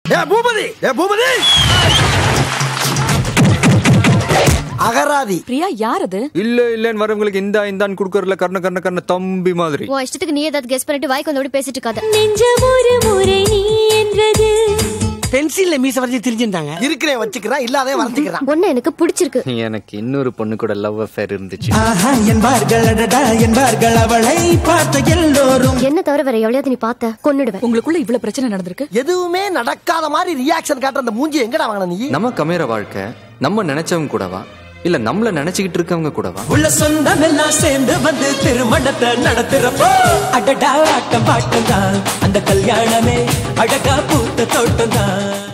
ஏ பூபதி ஏ பூபதி அகராதி பிரியா யார் அது இல்ல இல்லன்னு வரவங்களுக்கு இந்த இந்தான்னு குடுக்கறதுல கர்ண கர்ண கர்ண தம்பி மாதிரி உன் இஷ்டத்துக்கு நீ ஏதாவது கெஸ் பண்ணிட்டு வாய்க்கு வந்தோட பேசிட்டு இருக்காத நெஞ்சம் ஒரு முறை நீ என்றது பென்சில்ல மீச வரைஞ்சி திரிஞ்சிருந்தாங்க இருக்கிறேன் வச்சுக்கிறான் இல்லாதே வரைஞ்சுக்கிறான் ஒன்னு எனக்கு பிடிச்சிருக்கு எனக்கு இன்னொரு பொண்ணு கூட லவ் அஃபேர் இருந்துச்சு ஆஹா என்பார்கள் அடடா என்பார்கள் அவளை பார்த்த எல்லோரும் என்ன தவிர வேற எவ்வளவு நீ பார்த்த கொன்னுடுவேன் உங்களுக்குள்ள இவ்வளவு பிரச்சனை நடந்திருக்கு எதுவுமே நடக்காத மாதிரி ரியாக்ஷன் காட்டுற அந்த மூஞ்சி எங்கடா வாங்கின நீ நம்ம கமேர வாழ்க்கை நம்ம நினைச்சவங்க கூடவா இல்ல நம்மள நினைச்சுக்கிட்டு இருக்கவங்க கூடவா உள்ள சொந்தம் எல்லாம் சேர்ந்து வந்து திருமணத்தை நடத்துறப்போ அடடா ஆட்டம் பாட்டம் தான் அந்த கல்யாணமே அழகா பூத்த தோட்டம் தான்